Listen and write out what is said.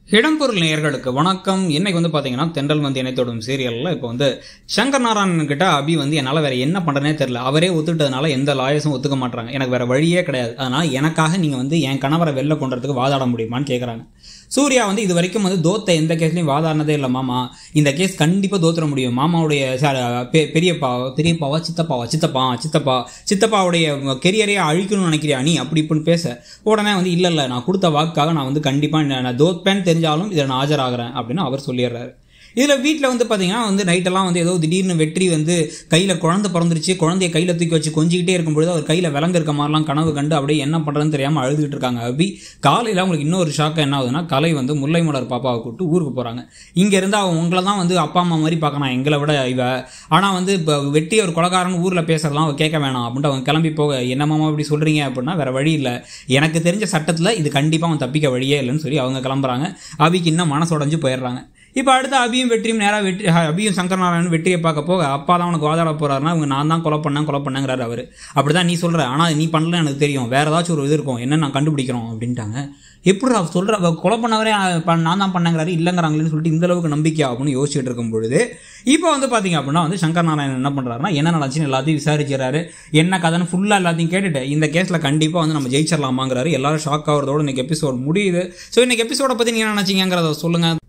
இடம்பொருள் நேயர்களுக்கு வணக்கம் இன்னைக்கு வந்து பாத்தீங்கன்னா தென்றல் வந்து இணைத்தோடும் சீரியல்ல இப்போ வந்து சங்கர் நாராயணன் கிட்ட அபி வந்து என்னால வேற என்ன பண்றேனே தெரியல அவரே ஒத்துட்டதுனால எந்த லாயர்ஸும் ஒத்துக்க மாட்டாங்க எனக்கு வேற வழியே கிடையாது அதனால எனக்காக நீங்க வந்து என் கணவரை வெளில கொண்டுறதுக்கு வாதாட முடியுமான்னு கேக்குறாங்க சூர்யா வந்து இது வரைக்கும் வந்து தோத்த எந்த கேஸ்லையும் வாதாடினதே இல்லை மாமா இந்த கேஸ் கண்டிப்பாக தோத்துற முடியும் மாமாவுடைய சார், பெ- பெரியப்பா பெரியப்பாவா சித்தப்பாவா சித்தப்பா சித்தப்பா சித்தப்பாவுடைய கெரியரையே அழிக்கணும்னு நினைக்கிறியா நீ அப்படி இப்படின்னு பேச உடனே வந்து இல்லை இல்லை நான் கொடுத்த வாக்குக்காக நான் வந்து கண்டிப்பாக நான் தோப்பேன்னு தெரிஞ்சாலும் இதில் நான் ஆஜராகிறேன் அப்படின்னு அவர் சொல்லிடுறாரு இதில் வீட்டில் வந்து பார்த்தீங்கன்னா வந்து நைட்டெல்லாம் வந்து ஏதோ திடீர்னு வெற்றி வந்து கையில் குழந்தை பிறந்துருச்சு குழந்தைய கையில் தூக்கி வச்சு கொஞ்சிக்கிட்டே இருக்கும்பொழுது அவர் கையில் விலங்கு இருக்க மாதிரிலாம் கனவு கண்டு அப்படியே என்ன பண்ணுறதுன்னு தெரியாமல் அழுதுகிட்டு இருக்காங்க அபி காலையில் அவங்களுக்கு இன்னொரு ஷாக்கு என்ன ஆகுதுன்னா கலை வந்து முல்லை மலர் பாப்பாவை கூப்பிட்டு ஊருக்கு போகிறாங்க இங்கே இருந்து அவன் உங்களை தான் வந்து அப்பா அம்மா மாதிரி பார்க்கணும் எங்களை விட இவ ஆனால் வந்து இப்போ வெட்டி ஒரு கொலகாரன் ஊரில் பேசுறதெல்லாம் அவ கேட்க வேணாம் அப்படின்ட்டு அவங்க கிளம்பி போக என்ன மாமா இப்படி சொல்கிறீங்க அப்படின்னா வேற வழி இல்லை எனக்கு தெரிஞ்ச சட்டத்தில் இது கண்டிப்பாக அவன் தப்பிக்க வழியே இல்லைன்னு சொல்லி அவங்க கிளம்புறாங்க அபிக்கு இன்னும் மனசு உடைஞ்சு போயிடுறாங்க இப்போ அடுத்து அபியும் வெற்றியும் நேராக வெற்றி அஹ், அபியும் சங்கர் நாராயணன் வெற்றியை பார்க்க போக அப்பா தான் உனக்கு வாதாட போறாருன்னா இவங்க நான் தான் கொலை பண்ணேன் கொலை பண்ணேங்கிறாரு அவர் அப்படிதான் நீ சொல்ற ஆனால் நீ பண்ணல எனக்கு தெரியும் வேற ஏதாச்சும் ஒரு இது இருக்கும் என்ன நான் கண்டுபிடிக்கிறோம் அப்படின்ட்டாங்க எப்படி அவர் சொல்ற அவ கொலை பண்ணவரே அஹ், ப- நான் தான் பண்ணேங்கிறாரு இல்லைங்கிறாங்களேன்னு சொல்லிட்டு இந்த அளவுக்கு நம்பிக்கை அப்படின்னு யோசிச்சுட்டு இருக்கும் பொழுது இப்போ வந்து பாத்தீங்க அப்படின்னா வந்து சங்கர் நாராயணன் என்ன பண்றாருன்னா என்ன நடந்துச்சுன்னு எல்லாத்தையும் விசாரிக்கிறாரு என்ன கதைன்னு ஃபுல்லா எல்லாத்தையும் கேட்டுட்டு இந்த கேஸ்ல கண்டிப்பா வந்து நம்ம ஜெயிச்சிடலாமாங்கிறாரு எல்லாரும் ஷாக் ஆகிறதோட இன்னைக்கு எபிசோட் முடியுது ஸோ இன்னைக்கு எபிசோட பத்தி நீங்க என்ன நினைச்சீங்கிறத சொல்லுங்க